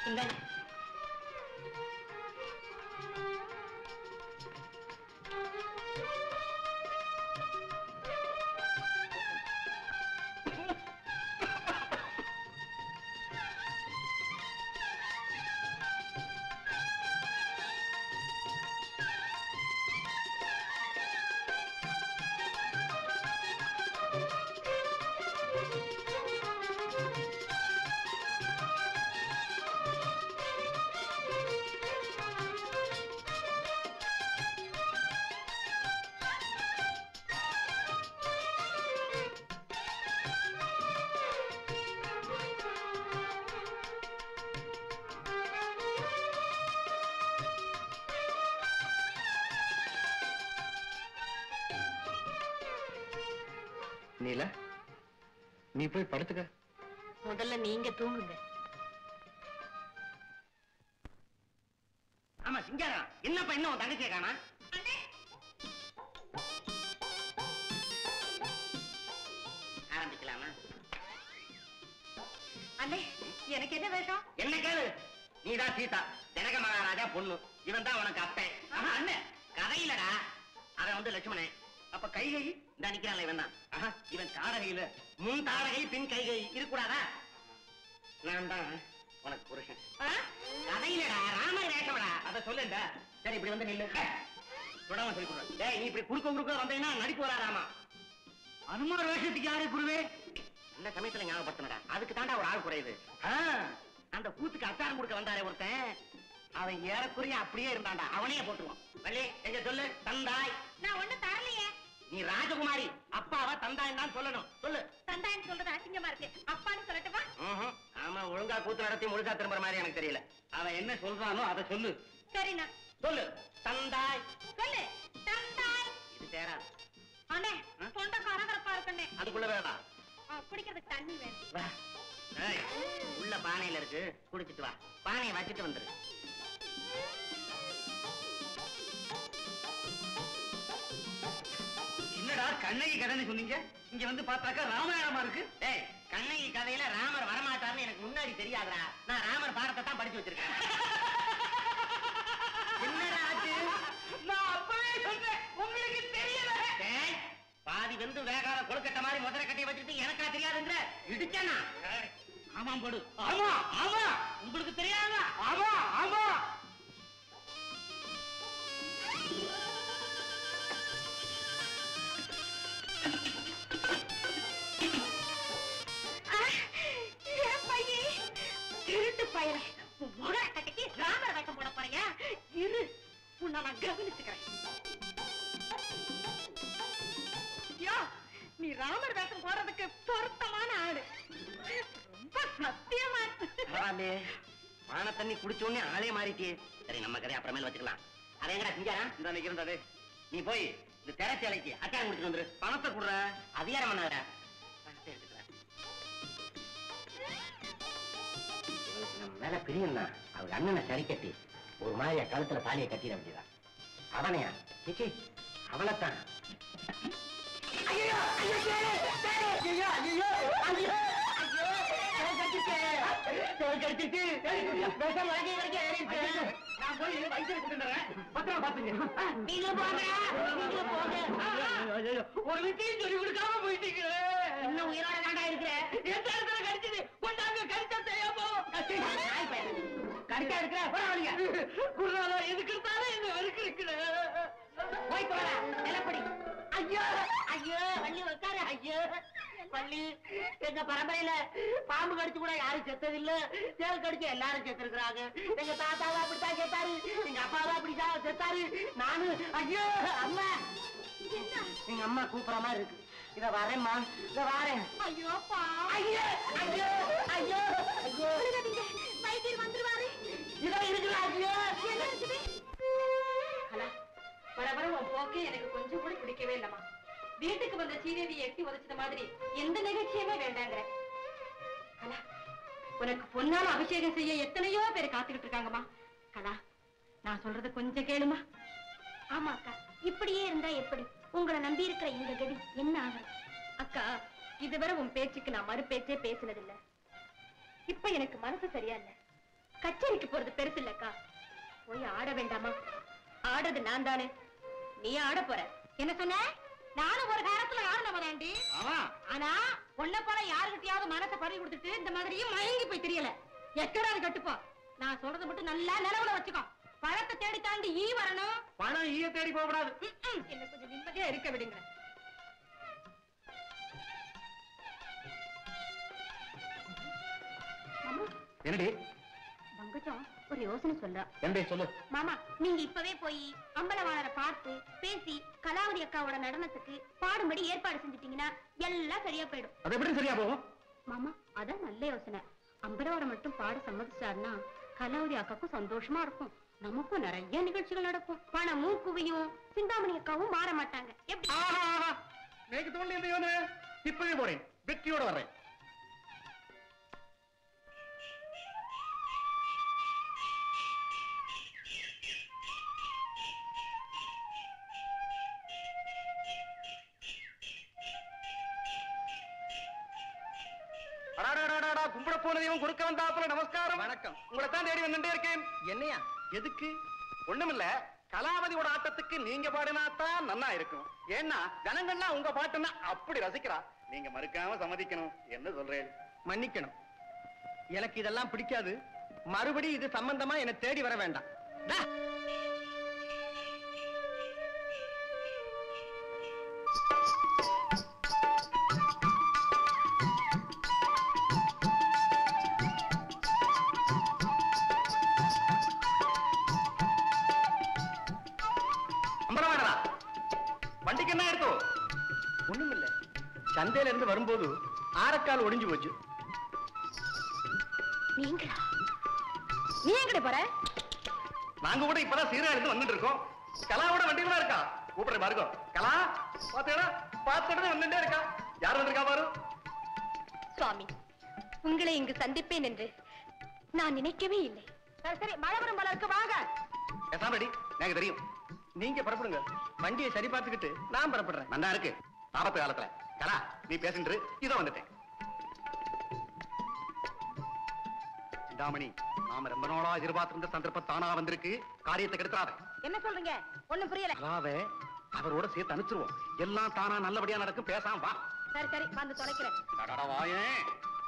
இந்தாங்க நீலா நீ போய் படுத்துக்க முதல்ல நீங்க தூங்குங்க ஆமா சிங்காரம் என்னப்பா இன்னும் உன் தங்கச்சியை காணா ஆரம்பிக்கலாமா அண்ணே எனக்கு என்ன வேஷம் என்ன கேளு நீதான் சீதா ஜனக மகாராஜா பொண்ணு இவன் தான் உனக்கு அப்பன் ஆஹா, அண்ணன் கதையிலடா அவன் வந்து லட்சுமணன் அப்ப கைகை இந்த நிக்கிறான்ல இவன் தான் ஆஹா, இவன் தாடகையில முன் தாடகை பின் கைகை இருக்கக்கூடாதா நான் தான் உனக்கு புருஷன் ஆ? கதையிலடா ராமர் வேஷம்டா அத சொல்லுடா சரி இப்படி வந்து நில்லு விடாம சொல்லி கொடுறேன் டேய் நீ இப்படி குறுக்க குறுக்க வந்தீங்கன்னா நடிப்பு வராதாமா அனுமார் வேஷத்துக்கு யாரு குருவே இந்த சமயத்துல ஞாபகப்படுத்தணுடா அதுக்கு தாண்டா ஒரு ஆள் குறையுது ஆ, அந்த கூத்துக்கு அச்சாரம் கொடுக்க வந்தாரே ஒருத்தன் அவன் ஏறக்குறைய அப்படியே இருந்தான்டா அவனையே போட்டுருவான் வள்ளி எங்க சொல்லு தந்தாய் நான் ஒண்ணு தரலையே நீ ராஜகுமாரி அப்பாவா தந்தாய் தான் சொல்லணும் சொல்லு தந்தாயின்னு சொல்றது அசிங்கமா இருக்கு அப்பான்னு சொல்லட்டுமா ம்ஹும். ஆமா ஒழுங்கா கூத்து நடத்தி முழுசா திரும்புற மாதிரி எனக்கு தெரியல அவன் என்ன சொல்றானோ அதை சொல்லு சரிண்ணா சொல்லு தந்தாய் சொல்லு தந்தாய் இது தேராது அண்ணே ஆ? தொண்டை கரகரப்பா இருக்குண்ணே அதுக்குள்ள வேணாம் ஆ, குடிக்கிறதுக்கு தண்ணி வேணும் வா. ஏய், உள்ள பானையில இருக்கு குடிச்சிட்டு வா பானையை வச்சுட்டு வந்துரு என்னடா கண்ணகி கதைன்னு சொன்னீங்க இங்க வந்து பார்த்தாக்கா ராமாயணமா இருக்கு ஏய் கண்ணகி கதையில ராமர் வரமாட்டார்னு எனக்கு முன்னாடி தெரியாதுடா நான் ராமர் பாடத்தை தான் படிச்சு வச்சிருக்கேன் என்னடா ஆச்சு நான் அப்பவே சொன்னேன் உங்களுக்கு தெரியல டேய், பாதி வெந்து வேகாத கொழுக்கட்டை மாதிரி முதல கட்டி வச்சுட்டு எனக்கா தெரியாதுங்கிற இடிச்சானா ஆமாம் போடு ஆமா ஆமா உங்களுக்கு தெரியாதா ஆமா ஆமா என் பையன் திருட்டு பையன் முகர கட்டிக்கு ராமர் வேஷம் போட போறியா இரு உன்னை நான் கவனிச்சுக்கிறேன் ஐயோ நீ ராமர் வேஷம் போடுறதுக்கு பொருத்தமான ஆளு ரொம்ப சத்தியமா பரவாயில்லையே பானை தண்ணி குடிச்ச உடனே ஆளே மாறிட்டியே சரி நம்ம கதை அப்புறமேல வச்சுக்கலாம் அதை எங்கடா செஞ்சாரா இந்த நிக்கிறேன்டா நீ போய் இந்த திரைச்சேலைக்கு அச்சாரம் குடிச்சிட்டு வந்துரு பணத்தை குடுற அதிகாரம் பண்ணாதடா பணத்தை எடுத்துக்கிறேன் இவனுக்கு நம்ம மேல பிரியம்னா அவங்க அண்ணனை சரி கட்டி ஒரு மாதிரியா கழுத்துல தாலியை கட்டிட வேண்டியதா அவனையா சிச்சி அவளைத்தான் ஐயோ ஐயோ ஐயோ ஐயோ ஐயோ நான் போய் வயிற்று கொடுத்துறேன் பத்திரமா பாத்துங்க நீங்க போங்க நீங்க போங்க ஒரு விஷயம் சொல்லி கொடுக்காம போயிட்டீங்க இன்னும் உயிரோட தாண்டா இருக்கிற எந்த இடத்துல கடிச்சது கொண்டாங்க கடிச்சா தெரியாமோ கடிச்சா இருக்கிற பரவாயில்லைங்க குருநாதா எதுக்கு இருந்தாலும் என்ன வெறுக்கிறீங்க போய்க்கு வர நிலப்படி ஐயோ ஐயோ வள்ளி உட்காரு ஐயோ வள்ளி எங்க பரம்பரையில பாம்பு கடிச்சு கூட யாரும் செத்தது இல்ல தேல் கடிச்சு எல்லாரும் செத்து இருக்கிறாங்க எங்க தாத்தாவா அப்படித்தான் செத்தாரு எங்க அப்பாவா அப்படித்தான் செத்தாரு நானு ஐயோ அம்மா எங்க அம்மா கூப்பிடுற மாதிரி இருக்கு இத வரேம்மா இத வரேன் ஐயோ பா ஐயோ ஐயோ ஐயோ ஐயோ வைத்தியர் வந்துருவாரு இதோ இருக்குல்ல ஐயோ என்ன இருக்குது ஹலோ வர வர உன் போக்கு எனக்கு கொஞ்சம் கூட பிடிக்கவே இல்லம்மா வீட்டுக்கு வந்த சீதேவியை எட்டி உதைச்சத மாதிரி எந்த நிகழ்ச்சியுமே வேண்டாங்கிற கலா உனக்கு பொன்னால அபிஷேகம் செய்ய எத்தனையோ பேர் காத்துக்கிட்டு இருக்காங்கம்மா கலா நான் சொல்றது கொஞ்சம் கேளுமா ஆமா அக்கா இப்படியே இருந்தா எப்படி உங்களை நம்பி இருக்கிற இந்த கதி என்ன ஆகும் அக்கா இதுவரை உன் பேச்சுக்கு நான் மறு பேச்சே பேசினதில்ல இப்ப எனக்கு மனசு சரியா இல்ல கச்சேரிக்கு போறது பெருசு இல்லக்கா போய் ஆட வேண்டாமா ஆடுறது நான் தானே நீ ஆட போற என்ன சொன்ன நானும் ஒரு காலத்துல ஆடினவனாண்டி ஆமா ஆனா உன்னை போல யாருகிட்டயாவது மனசை பறி கொடுத்துட்டு இந்த மாதிரியும் மயங்கி போய் தெரியல எக்கடாது கட்டுப்போ நான் சொல்றது மட்டும் நல்லா நிலவுல வச்சுக்கோ பழத்தை தேடி தாண்டி ஈ வரணும் பணம் ஈய தேடி போகக்கூடாது ம்ம். என்ன கொஞ்சம் நிம்மதியா இருக்க விடுங்க மாமா என்னடி பங்கஜம் ஒரு யோசனை சொல்றா என்னடி சொல்லு மாமா நீங்க இப்பவே போய் அம்பலவாணரை பார்த்து பேசி கலாவதி அக்காவோட நடனத்துக்கு பாடும்படி ஏற்பாடு செஞ்சுட்டீங்கன்னா எல்லாம் சரியா போயிடும் அது எப்படி சரியா போகும் மாமா அதான் நல்ல யோசனை அம்பலவாரம் மட்டும் பாட சம்மதிச்சாருன்னா கலாவதி அக்காக்கும் சந்தோஷமா இருக்கும் நமக்கும் நிறைய நிகழ்ச்சிகள் நடக்கும் பணமும் குவியும் சிந்தாமணி அக்காவும் மாற மாட்டாங்க எப்படி ஆஹா, ஆஹா. எனக்கு தோண்டி இந்த யோனு இப்பவே போறேன் வெற்றியோட வர்றேன் அடாடாடாடா, கும்பிட போனதையும் குறுக்க வந்தாப்புல நமஸ்காரம் வணக்கம் உங்களை தான் தேடி வந்துட்டே இருக்கேன் என்னையா எதுக்கு ஒண்ணுமில்ல கலாவதியோட ஆட்டத்துக்கு நீங்க பாடினா தான் நன்னா இருக்கும் ஏன்னா ஜனங்கள்லாம் உங்க பாட்டுன்னா அப்படி ரசிக்கிறா நீங்க மறுக்காம சம்மதிக்கணும் என்ன சொல்றேன் மன்னிக்கணும் எனக்கு இதெல்லாம் பிடிக்காது மறுபடி இது சம்பந்தமா என்ன தேடி வர வேண்டாம் டா. அம்பரவாடா வண்டிக்கு என்ன எடுத்தோம் ஒண்ணுமில்ல சந்தையில இருந்து வரும்போது ஆரக்கால் ஒடிஞ்சு போச்சு நீங்களா நீ எங்கட போற நாங்க கூட இப்பதான் சீரா இருந்து வந்துட்டு இருக்கோம் கலாவோட வண்டியில தான் இருக்கா கூப்பிடுறேன் பாருங்க கலா பாத்தீங்களா பார்த்துட்டு வந்துட்டே இருக்கா யார் வந்திருக்கா பாரு சுவாமி உங்களை இங்கு சந்திப்பேன் என்று நான் நினைக்கவே இல்லை சரி சரி மழை வரும் போல இருக்கு வாங்க பேசாமடி எனக்கு தெரியும் நீங்க புறப்படுங்க வண்டியை சரி பார்த்துக்கிட்டு நான் புறப்படுறேன் நல்லா இருக்கு ஆபத்து காலத்துல கலா நீ பேசிட்டு இதோ வந்துட்டேன் சிந்தாமணி நாம ரொம்ப நாளா எதிர்பார்த்திருந்த சந்தர்ப்பம் தானா வந்திருக்கு காரியத்தை கெடுத்துறாத என்ன சொல்றீங்க ஒண்ணும் புரியல கலாவை அவரோட சேர்த்து அனுப்பிச்சிருவோம் எல்லாம் தானா நல்லபடியா நடக்கும் பேசாம வா சரி சரி வந்து தொலைக்கிறேன் அடடா, வாயேன்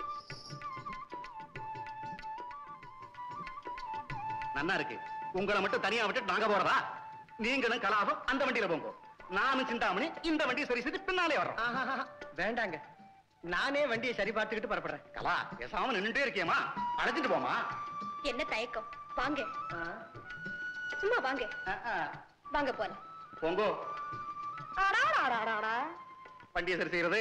நன்னா இருக்கு உங்களை மட்டும் தனியா விட்டு நாங்க போறதா நீங்களும் கலாபம் அந்த வண்டியில போங்க நானும் சிந்தாமணி இந்த வண்டியை சரி செய்து பின்னாலே வர்றோம் ஆஹாஹா, வேண்டாங்க நானே வண்டியை சரி பார்த்துக்கிட்டு புறப்படுறேன் கலா பேசாம நின்னுட்டே இருக்கியேமா அழைச்சிட்டு போமா என்ன தயக்கம் வாங்க சும்மா வாங்க வாங்க போலாம் போங்கோ வண்டியை சரி செய்யறது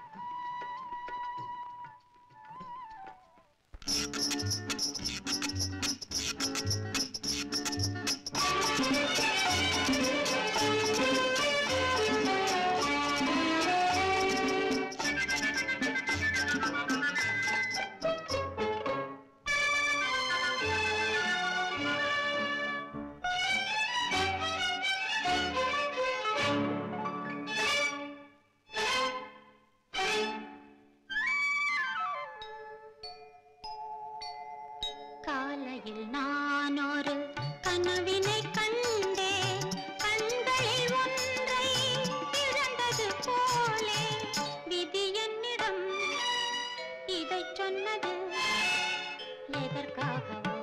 காலையில் நான் ஒரு கனவினை கண்டேன் கண்களில் ஒன்றை இழந்தது போலே விதி என்னிடம் இதைச் சொன்னது எதற்காகவோ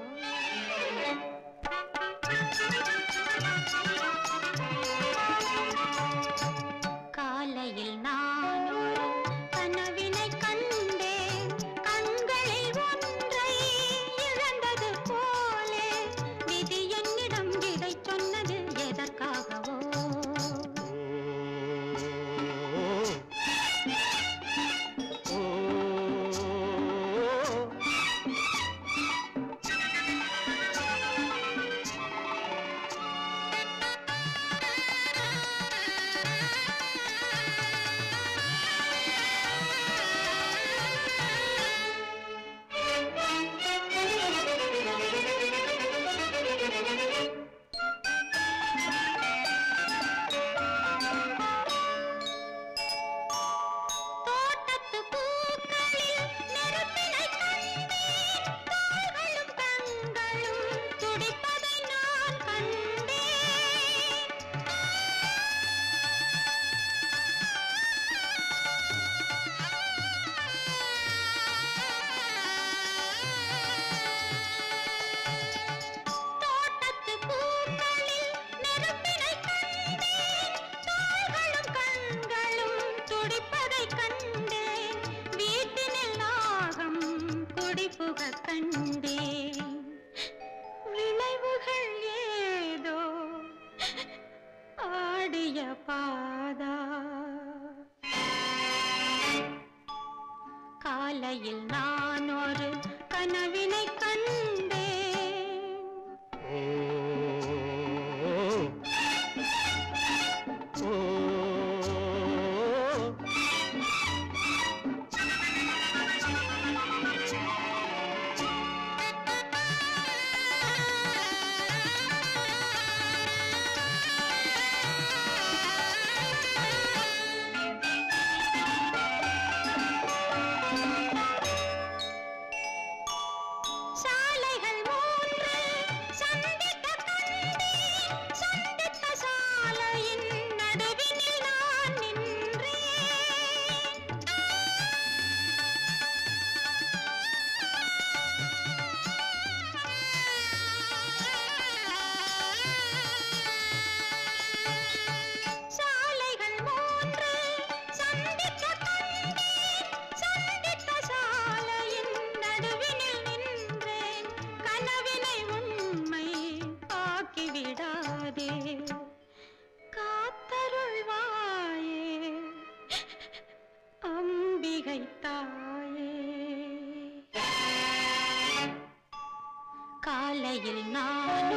காலையில் நான் ஒரு கனவினை கண்டேன் கண்களில் ஒன்றை இழந்தது போலே விதி என்னிடம் இதைச் சொன்னது எதற்காகவோ விண்ணுருக கண்டேன் விளைவுகள் ஏதோ ஆடிய பாதா காலையில் நான் ஒரு கனவினை கண்டேன் சாலைகள் மூன்று சந்தித்த கண்டேன் சந்தித்த சாலையின் நடுவினில் நான் நின்றேன் சாலைகள் மூன்று சந்தித்த கண்டேன் சந்தித்த சாலையின் நடுவினில் நின்றேன் கனவினை உண்மை ஆக்கிவிடாதே காத்தருள்வாயே அம்பிகை தாயே காலையில் நான்